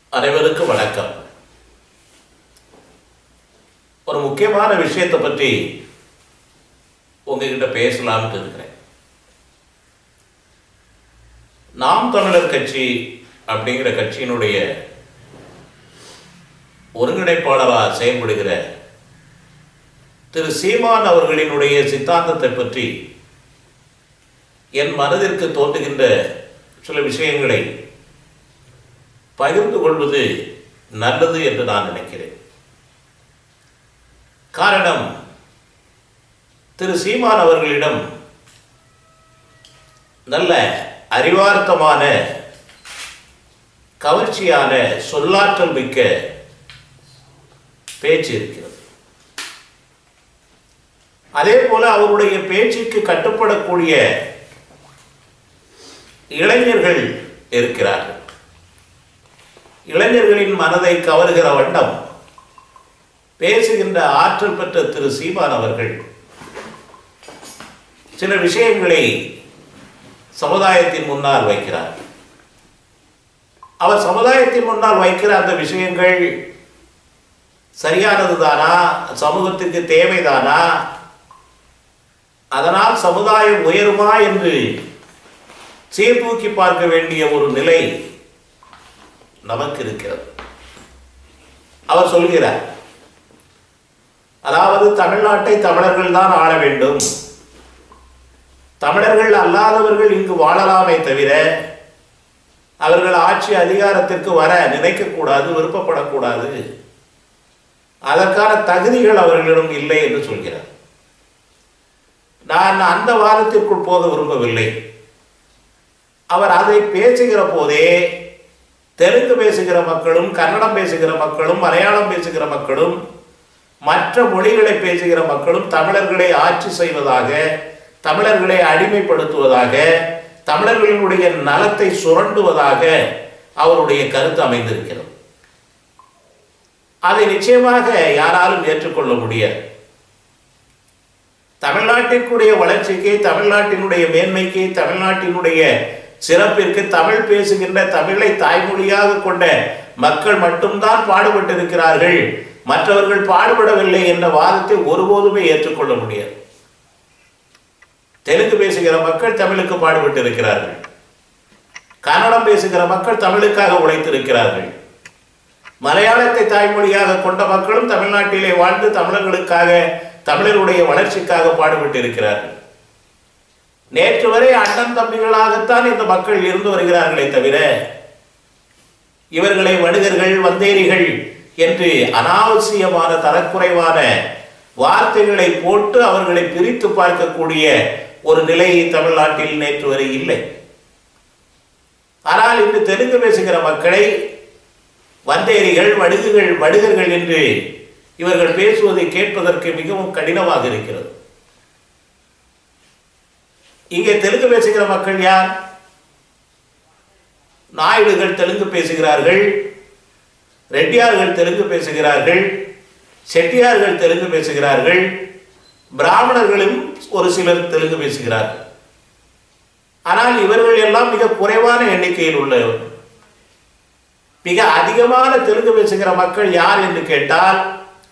அனைவருக்கும் வணக்கம் ஒரு முக்கியமான விஷயத்தை பற்றி உங்ககிட்ட பேசலாம்னு இருக்கிறேன் நாம் தமிழர் கட்சி அப்படிங்கிற கட்சியினுடைய ஒருங்கிணைப்பாளராக செயல்படுகிற திரு சீமான் அவர்களினுடைய சித்தாந்தத்தை பற்றி என் மனதிற்கு தோன்றுகின்ற சில விஷயங்களை பகிர்ந்து கொள்வது நல்லது என்று நான் நினைக்கிறேன் காரணம் திரு சீமான் அவர்களிடம் நல்ல அறிவார்த்தமான கவர்ச்சியான சொல்லாற்றல் மிக்க பேச்சு இருக்கிறது அதே போல அவருடைய பேச்சுக்கு கட்டுப்படக்கூடிய இளைஞர்கள் இருக்கிறார்கள் இளைஞர்களின் மனதை கவர்கிற வண்ணம் பேசுகின்ற ஆற்றல் பெற்ற திரு சீமான் அவர்கள் சில விஷயங்களை சமுதாயத்தின் முன்னால் வைக்கிறார் அவர் சமுதாயத்தின் முன்னால் வைக்கிற அந்த விஷயங்கள் சரியானது தானா சமூகத்திற்கு தேவைதானா அதனால் சமுதாயம் உயருமா என்று சீர்தூக்கி பார்க்க வேண்டிய ஒரு நிலை நமக்கு இருக்கிறது அவர் சொல்கிறார் அதாவது தமிழ்நாட்டை தமிழர்கள் தான் ஆள வேண்டும் தமிழர்கள் அல்லாதவர்கள் இங்கு வாழலாமே தவிர அவர்கள் ஆட்சி அதிகாரத்திற்கு வர நினைக்கக்கூடாது விருப்பப்படக்கூடாது அதற்கான தகுதிகள் அவர்களிடம் இல்லை என்று சொல்கிறார் நான் அந்த வாதத்திற்குள் போக விரும்பவில்லை அவர் அதை பேசுகிற போதே தெலுங்கு பேசுகிற மக்களும் கன்னடம் பேசுகிற மக்களும் மலையாளம் பேசுகிற மக்களும் மற்ற மொழிகளை பேசுகிற மக்களும் தமிழர்களை ஆட்சி செய்வதாக தமிழர்களை அடிமைப்படுத்துவதாக தமிழர்களினுடைய நலத்தை சுரண்டுவதாக அவருடைய கருத்து அமைந்திருக்கிறது அதை நிச்சயமாக யாராலும் ஏற்றுக்கொள்ள முடியாது தமிழ்நாட்டிற்குடைய வளர்ச்சிக்கு தமிழ்நாட்டினுடைய மேன்மைக்கு தமிழ்நாட்டினுடைய சிறப்பிற்கு தமிழ் பேசுகின்ற தமிழை தாய்மொழியாக கொண்ட மக்கள் மட்டும்தான் பாடுபட்டிருக்கிறார்கள் மற்றவர்கள் பாடுபடவில்லை என்ற வாதத்தை ஒருபோதுமே ஏற்றுக்கொள்ள முடியாது தெலுங்கு பேசுகிற மக்கள் தமிழுக்கு பாடுபட்டு இருக்கிறார்கள் கன்னடம் பேசுகிற மக்கள் தமிழுக்காக உழைத்திருக்கிறார்கள் மலையாளத்தை தாய்மொழியாக கொண்ட மக்களும் தமிழ்நாட்டிலே வாழ்ந்து தமிழர்களுக்காக தமிழருடைய வளர்ச்சிக்காக பாடுபட்டு இருக்கிறார்கள் நேற்று வரை அண்ணன் தம்பிகளாகத்தான் இந்த மக்கள் இருந்து வருகிறார்களே தவிர இவர்களை வணிகர்கள் வந்தேரிகள் என்று அனாவசியமான தரக்குறைவான வார்த்தைகளை போட்டு அவர்களை பிரித்து பார்க்கக்கூடிய ஒரு நிலை தமிழ்நாட்டில் நேற்று வரை இல்லை ஆனால் இன்று தெலுங்கு பேசுகிற மக்களை வந்தேரிகள் வடுகுகள் வடுகர்கள் என்று இவர்கள் பேசுவதை கேட்பதற்கு மிகவும் கடினமாக இருக்கிறது இங்கே தெலுங்கு பேசுகிற மக்கள் யார் நாயுடுகள் தெலுங்கு பேசுகிறார்கள் ரெட்டியார்கள் தெலுங்கு பேசுகிறார்கள் செட்டியார்கள் தெலுங்கு பேசுகிறார்கள் பிராமணர்களும் ஒரு சிலர் தெலுங்கு பேசுகிறார்கள் ஆனால் இவர்கள் எல்லாம் மிக குறைவான எண்ணிக்கையில் உள்ளவர் மிக அதிகமான தெலுங்கு பேசுகிற மக்கள் யார் என்று கேட்டால்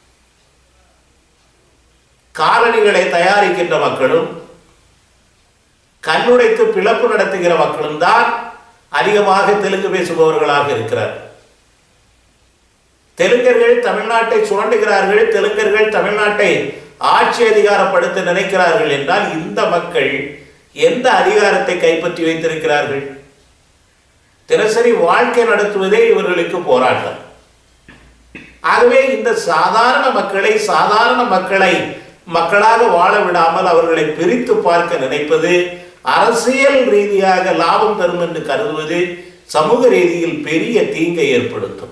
காலணிகளை தயாரிக்கின்ற மக்களும் கண்ணுடைத்து பிளப்பு நடத்துகிற மக்களும் தான் அதிகமாக தெலுங்கு பேசுபவர்களாக இருக்கிறார் தெலுங்கர்கள் தமிழ்நாட்டை சுரண்டுகிறார்கள் தெலுங்கர்கள் தமிழ்நாட்டை ஆட்சி அதிகாரப்படுத்த நினைக்கிறார்கள் என்றால் இந்த மக்கள் எந்த அதிகாரத்தை கைப்பற்றி வைத்திருக்கிறார்கள் தினசரி வாழ்க்கை நடத்துவதே இவர்களுக்கு போராட்டம் ஆகவே இந்த சாதாரண மக்களை சாதாரண மக்களை மக்களாக வாழ விடாமல் அவர்களை பிரித்து பார்க்க நினைப்பது அரசியல் ரீதியாக லாபம் தரும் என்று கருதுவது சமூக ரீதியில் பெரிய தீங்கை ஏற்படுத்தும்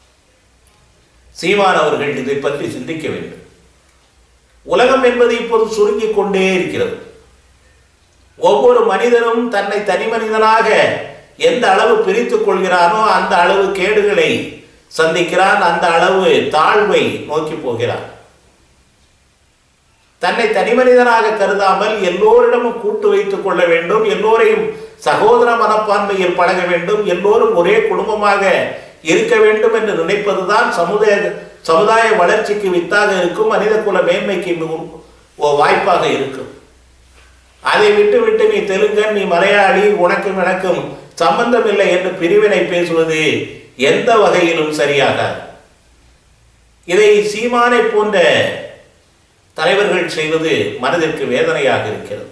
சீமான் அவர்கள் இதை பற்றி சிந்திக்க வேண்டும் உலகம் என்பது இப்போது சுருங்கிக் கொண்டே இருக்கிறது ஒவ்வொரு மனிதனும் தன்னை தனி மனிதனாக எந்த அளவு பிரித்துக் கொள்கிறானோ அந்த அளவு கேடுகளை சந்திக்கிறான் அந்த அளவு தாழ்வை நோக்கி போகிறான் தன்னை தனிமனிதனாக கருதாமல் எல்லோரிடமும் கூட்டு வைத்துக் கொள்ள வேண்டும் எல்லோரையும் சகோதர மனப்பான்மையில் பழக வேண்டும் எல்லோரும் ஒரே குடும்பமாக இருக்க வேண்டும் என்று நினைப்பதுதான் சமுதாய சமுதாய வளர்ச்சிக்கு வித்தாக இருக்கும் மனித குல மேன்மைக்கு மிகவும் ஒரு வாய்ப்பாக இருக்கும் அதை விட்டு விட்டு நீ தெலுங்கன் நீ மலையாளி உனக்கும் எனக்கும் சம்பந்தம் இல்லை என்று பிரிவினை பேசுவது எந்த வகையிலும் சரியாகாது இதை சீமானை போன்ற தலைவர்கள் செய்வது மனதிற்கு வேதனையாக இருக்கிறது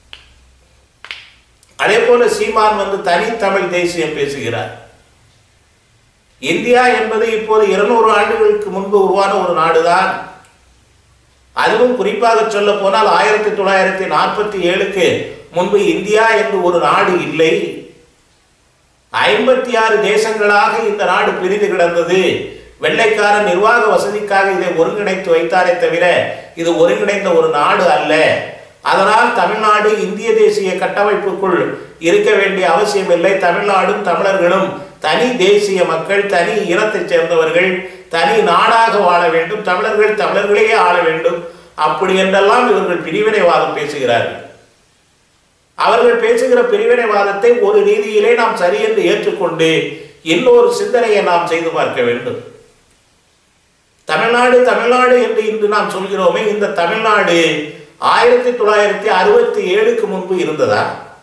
அதே போல சீமான் வந்து தனித்தமிழ் தேசியம் பேசுகிறார் இந்தியா என்பது இப்போது இருநூறு ஆண்டுகளுக்கு முன்பு உருவான ஒரு நாடுதான் அதுவும் குறிப்பாக சொல்ல போனால் ஆயிரத்தி தொள்ளாயிரத்தி நாற்பத்தி ஏழுக்கு முன்பு இந்தியா என்று ஒரு நாடு இல்லை ஐம்பத்தி ஆறு தேசங்களாக இந்த நாடு பிரிந்து கிடந்தது வெள்ளைக்கார நிர்வாக வசதிக்காக இதை ஒருங்கிணைத்து வைத்தாரே தவிர இது ஒருங்கிணைந்த ஒரு நாடு அல்ல அதனால் தமிழ்நாடு இந்திய தேசிய கட்டமைப்புக்குள் இருக்க வேண்டிய அவசியம் இல்லை தமிழ்நாடும் தமிழர்களும் தனி தேசிய மக்கள் தனி இனத்தைச் சேர்ந்தவர்கள் தனி நாடாக வாழ வேண்டும் தமிழர்கள் தமிழர்களையே ஆள வேண்டும் அப்படி என்றெல்லாம் இவர்கள் பிரிவினைவாதம் பேசுகிறார்கள் அவர்கள் பேசுகிற பிரிவினைவாதத்தை ஒரு ரீதியிலே நாம் சரி என்று ஏற்றுக்கொண்டு இன்னொரு சிந்தனையை நாம் செய்து பார்க்க வேண்டும் தமிழ்நாடு தமிழ்நாடு என்று இன்று நாம் சொல்கிறோமே இந்த தமிழ்நாடு ஆயிரத்தி தொள்ளாயிரத்தி அறுபத்தி ஏழுக்கு முன்பு இருந்ததா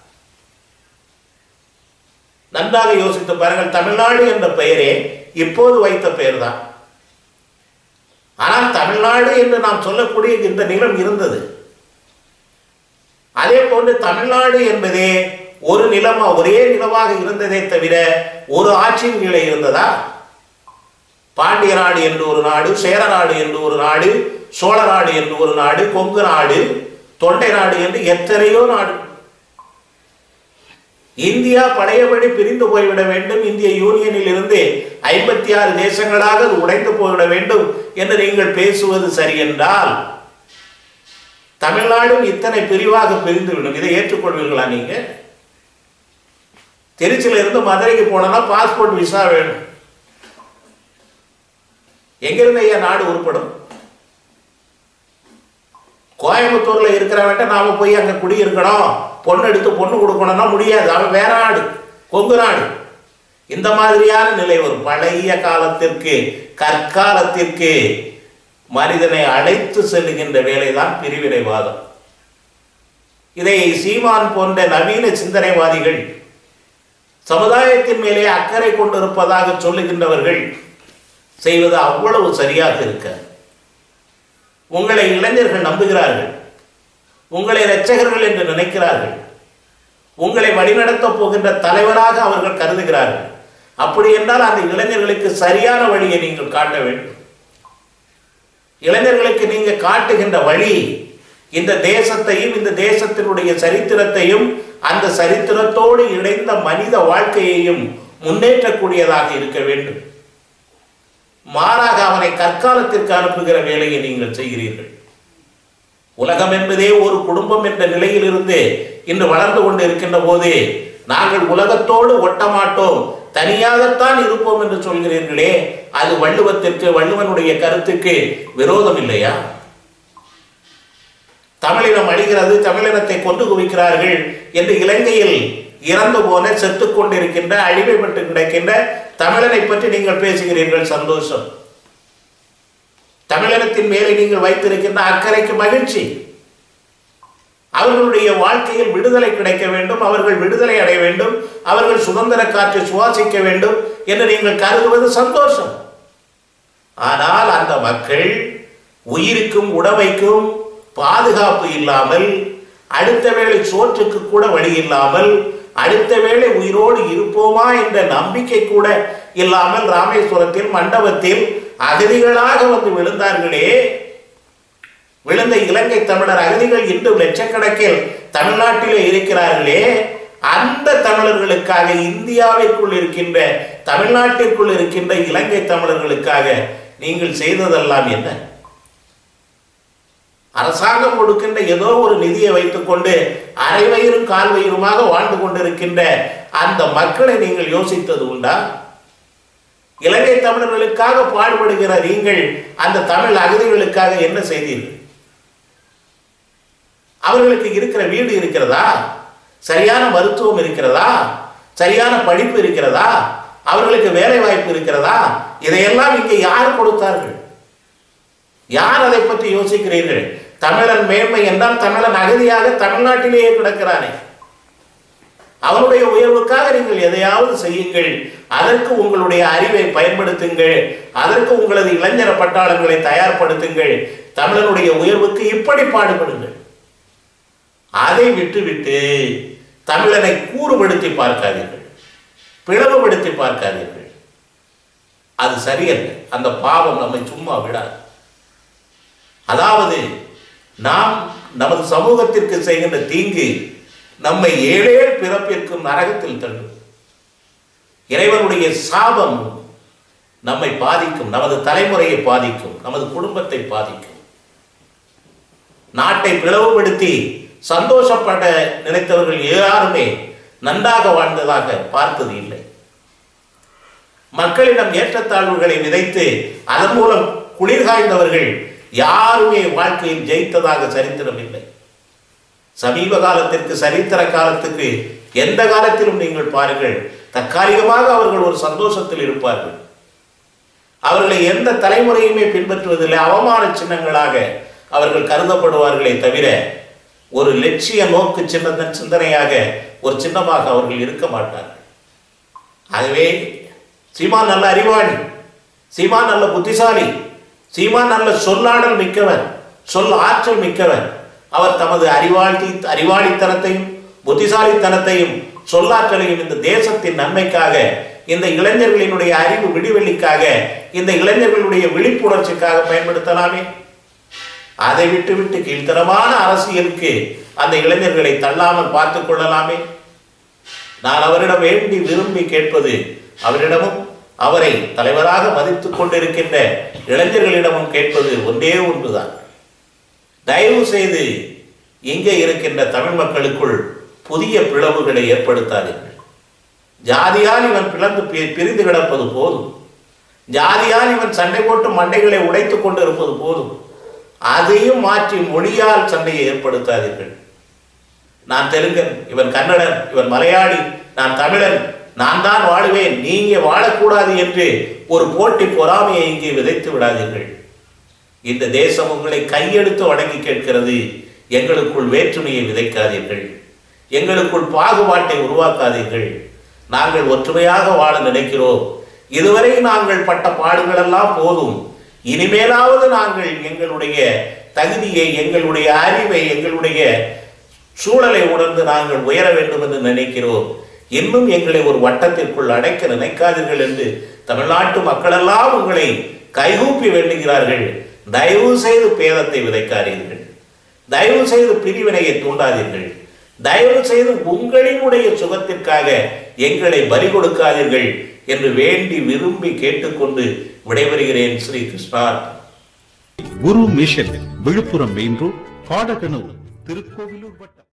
நன்றாக யோசித்து பாருங்கள் தமிழ்நாடு என்ற பெயரே இப்போது வைத்த பெயர்தான் ஆனால் தமிழ்நாடு என்று நாம் சொல்லக்கூடிய இந்த நிலம் இருந்தது அதே போன்று தமிழ்நாடு என்பதே ஒரு நிலமா ஒரே நிலமாக இருந்ததே தவிர ஒரு ஆட்சியின் கீழே இருந்ததா பாண்டிய நாடு என்று ஒரு நாடு சேர நாடு என்று ஒரு நாடு சோழ நாடு என்று ஒரு நாடு கொங்கு நாடு தொண்டை நாடு என்று எத்தனையோ நாடு இந்தியா பழையபடி பிரிந்து போய்விட வேண்டும் இந்திய யூனியனில் இருந்து ஐம்பத்தி ஆறு தேசங்களாக அது உடைந்து போய்விட வேண்டும் என்று நீங்கள் பேசுவது சரி என்றால் தமிழ்நாடும் இத்தனை பிரிவாக பிரிந்துவிடும் இதை ஏற்றுக்கொள்வீர்களா நீங்க திருச்சியில இருந்து மதுரைக்கு போனோம்னா பாஸ்போர்ட் விசா வேணும் எங்கிருந்து ஐயா நாடு உருப்படும் கோயம்புத்தூர்ல இருக்கிறவன்ட்ட நாம போய் அங்க குடியிருக்கணும் பொண்ணு எடுத்து பொண்ணு கொடுக்கணும்னா முடியாது அவன் வேற நாடு கொங்கு நாடு இந்த மாதிரியான நிலை வரும் பழைய காலத்திற்கு கற்காலத்திற்கு மனிதனை அழைத்து செல்லுகின்ற வேலைதான் பிரிவினைவாதம் இதை சீமான் போன்ற நவீன சிந்தனைவாதிகள் சமுதாயத்தின் மேலே அக்கறை கொண்டிருப்பதாக சொல்லுகின்றவர்கள் செய்வது அவ்வளவு சரியாக இருக்க உங்களை இளைஞர்கள் நம்புகிறார்கள் உங்களை இரட்சகர்கள் என்று நினைக்கிறார்கள் உங்களை வழிநடத்தப் போகின்ற தலைவராக அவர்கள் கருதுகிறார்கள் அப்படி என்றால் அந்த இளைஞர்களுக்கு சரியான வழியை நீங்கள் காட்ட வேண்டும் இளைஞர்களுக்கு நீங்க காட்டுகின்ற வழி இந்த தேசத்தையும் இந்த தேசத்தினுடைய சரித்திரத்தையும் அந்த சரித்திரத்தோடு இணைந்த மனித வாழ்க்கையையும் முன்னேற்றக்கூடியதாக இருக்க வேண்டும் மாறாக அவனை கற்காலத்திற்கு அனுப்புகிற வேலையை நீங்கள் செய்கிறீர்கள் உலகம் என்பதே ஒரு குடும்பம் என்ற நிலையிலிருந்து இன்று வளர்ந்து கொண்டு இருக்கின்ற போது நாங்கள் உலகத்தோடு ஒட்ட மாட்டோம் தனியாகத்தான் இருப்போம் என்று சொல்கிறீர்களே அது வள்ளுவத்திற்கு வள்ளுவனுடைய கருத்துக்கு விரோதம் இல்லையா தமிழினம் அழிகிறது தமிழினத்தை கொண்டு குவிக்கிறார்கள் என்று இலங்கையில் இறந்து போன செத்து கொண்டிருக்கின்ற அழிவைப்பட்டு கிடக்கின்ற தமிழனை பற்றி நீங்கள் பேசுகிறீர்கள் சந்தோஷம் தமிழினத்தின் மேலே நீங்கள் வைத்திருக்கின்ற அக்கறைக்கு மகிழ்ச்சி அவர்களுடைய வாழ்க்கையில் விடுதலை கிடைக்க வேண்டும் அவர்கள் விடுதலை அடைய வேண்டும் அவர்கள் சுதந்திர காற்றை சுவாசிக்க வேண்டும் என்று நீங்கள் கருதுவது சந்தோஷம் ஆனால் அந்த மக்கள் உயிருக்கும் உடமைக்கும் பாதுகாப்பு இல்லாமல் அடுத்த வேளை சோற்றுக்கு கூட வழி இல்லாமல் அடுத்த வேளை உயிரோடு இருப்போமா என்ற நம்பிக்கை கூட இல்லாமல் ராமேஸ்வரத்தில் மண்டபத்தில் அகதிகளாக வந்து விழுந்தார்களே விழுந்த இலங்கை தமிழர் அகதிகள் இன்று லட்சக்கணக்கில் தமிழ்நாட்டிலே இருக்கிறார்களே அந்த தமிழர்களுக்காக இந்தியாவிற்குள் இருக்கின்ற தமிழ்நாட்டிற்குள் இருக்கின்ற இலங்கை தமிழர்களுக்காக நீங்கள் செய்ததெல்லாம் என்ன அரசாங்கம் கொடுக்கின்ற ஏதோ ஒரு நிதியை வைத்துக்கொண்டு அரை வயிறும் கால் வயிறுமாக வாழ்ந்து கொண்டிருக்கின்ற அந்த மக்களை நீங்கள் யோசித்தது உண்டா இலங்கை தமிழர்களுக்காக பாடுபடுகிற நீங்கள் அந்த தமிழ் அகதிகளுக்காக என்ன செய்தீர்கள் அவர்களுக்கு இருக்கிற வீடு இருக்கிறதா சரியான மருத்துவம் இருக்கிறதா சரியான படிப்பு இருக்கிறதா அவர்களுக்கு வேலை வாய்ப்பு இருக்கிறதா இதையெல்லாம் இங்கே யார் கொடுத்தார்கள் யார் அதை பற்றி யோசிக்கிறீர்கள் தமிழன் மேன்மை என்றால் தமிழன் அகதியாக தமிழ்நாட்டிலேயே கிடக்கிறானே அவனுடைய உயர்வுக்காக நீங்கள் எதையாவது செய்யுங்கள் அதற்கு உங்களுடைய அறிவை பயன்படுத்துங்கள் அதற்கு உங்களது இளைஞர் பட்டாளங்களை தயார்படுத்துங்கள் தமிழனுடைய உயர்வுக்கு இப்படி பாடுபடுங்கள் அதை விட்டுவிட்டு தமிழனை கூறுபடுத்தி பார்க்காதீர்கள் பிளவுபடுத்தி பார்க்காதீர்கள் அது சரியல்ல அந்த பாவம் நம்மை சும்மா விடாது அதாவது நாம் நமது சமூகத்திற்கு செய்கின்ற தீங்கு நம்மை ஏழே பிறப்பிற்கும் நரகத்தில் தள்ளும் இறைவனுடைய சாபம் நம்மை பாதிக்கும் நமது தலைமுறையை பாதிக்கும் நமது குடும்பத்தை பாதிக்கும் நாட்டை பிளவுபடுத்தி சந்தோஷப்பட நினைத்தவர்கள் யாருமே நன்றாக வாழ்ந்ததாக பார்த்தது இல்லை மக்களிடம் ஏற்றத்தாழ்வுகளை விதைத்து அதன் மூலம் குளிர்காய்ந்தவர்கள் யாருமே வாழ்க்கையில் ஜெயித்ததாக சரித்திரம் இல்லை சமீப காலத்திற்கு சரித்திர காலத்துக்கு எந்த காலத்திலும் நீங்கள் பாருங்கள் தற்காலிகமாக அவர்கள் ஒரு சந்தோஷத்தில் இருப்பார்கள் அவர்களை எந்த தலைமுறையுமே பின்பற்றுவதில்லை அவமான சின்னங்களாக அவர்கள் கருதப்படுவார்களே தவிர ஒரு லட்சிய நோக்கு சின்ன சிந்தனையாக ஒரு சின்னமாக அவர்கள் இருக்க மாட்டார்கள் ஆகவே சீமான் நல்ல அறிவாளி சீமான் நல்ல புத்திசாலி சீமான் நல்ல சொல்லாடல் மிக்கவர் சொல் ஆற்றல் மிக்கவர் அவர் தமது அறிவாளி அறிவாளித்தனத்தையும் புத்திசாலித்தனத்தையும் சொல்லாற்றலையும் இந்த தேசத்தின் நன்மைக்காக இந்த இளைஞர்களினுடைய அறிவு விடிவெளிக்காக இந்த இளைஞர்களுடைய விழிப்புணர்ச்சிக்காக பயன்படுத்தலாமே அதை விட்டுவிட்டு கீழ்த்தரமான அரசியலுக்கு அந்த இளைஞர்களை தள்ளாமல் பார்த்துக் கொள்ளலாமே நான் அவரிடம் வேண்டி விரும்பி கேட்பது அவரிடமும் அவரை தலைவராக மதித்துக் கொண்டிருக்கின்ற இளைஞர்களிடமும் கேட்பது ஒன்றே ஒன்றுதான் தயவு செய்து இங்கே இருக்கின்ற தமிழ் மக்களுக்குள் புதிய பிளவுகளை ஏற்படுத்தாதீர்கள் ஜாதியால் இவன் பிளந்து பி- பிரிந்து கிடப்பது போதும் ஜாதியால் இவன் சண்டை போட்டு மண்டைகளை உடைத்துக் கொண்டு இருப்பது போதும் அதையும் மாற்றி மொழியால் சண்டையை ஏற்படுத்தாதீர்கள் நான் தெலுங்கன் இவன் கன்னடன் இவன் மலையாளி நான் தமிழன் நான் தான் வாழுவேன் நீங்க வாழக்கூடாது என்று ஒரு போட்டி பொறாமையை இங்கே விதைத்து விடாதீர்கள் இந்த தேசம் உங்களை கையெடுத்து வணங்கி கேட்கிறது எங்களுக்குள் வேற்றுமையை விதைக்காதீர்கள் எங்களுக்குள் பாகுபாட்டை உருவாக்காதீர்கள் நாங்கள் ஒற்றுமையாக வாழ நினைக்கிறோம் இதுவரை நாங்கள் பட்ட பாடுகளெல்லாம் போதும் இனிமேலாவது நாங்கள் எங்களுடைய தகுதியை எங்களுடைய அறிவை எங்களுடைய சூழலை உணர்ந்து நாங்கள் உயர வேண்டும் என்று நினைக்கிறோம் இன்னும் எங்களை ஒரு வட்டத்திற்குள் அடைக்க நினைக்காதீர்கள் என்று தமிழ்நாட்டு மக்களெல்லாம் உங்களை கைகூப்பி வேண்டுகிறார்கள் தயவு செய்து பேதத்தை விதைக்காதீர்கள் தயவு செய்து பிரிவினையை தூண்டாதீர்கள் தயவு செய்து உங்களினுடைய சுகத்திற்காக எங்களை பலி கொடுக்காதீர்கள் என்று வேண்டி விரும்பி கேட்டுக்கொண்டு விடைபெறுகிறேன் Sri Krishna Guru mission Villupuram main road Kadaganur Tirukoilur வட்டம்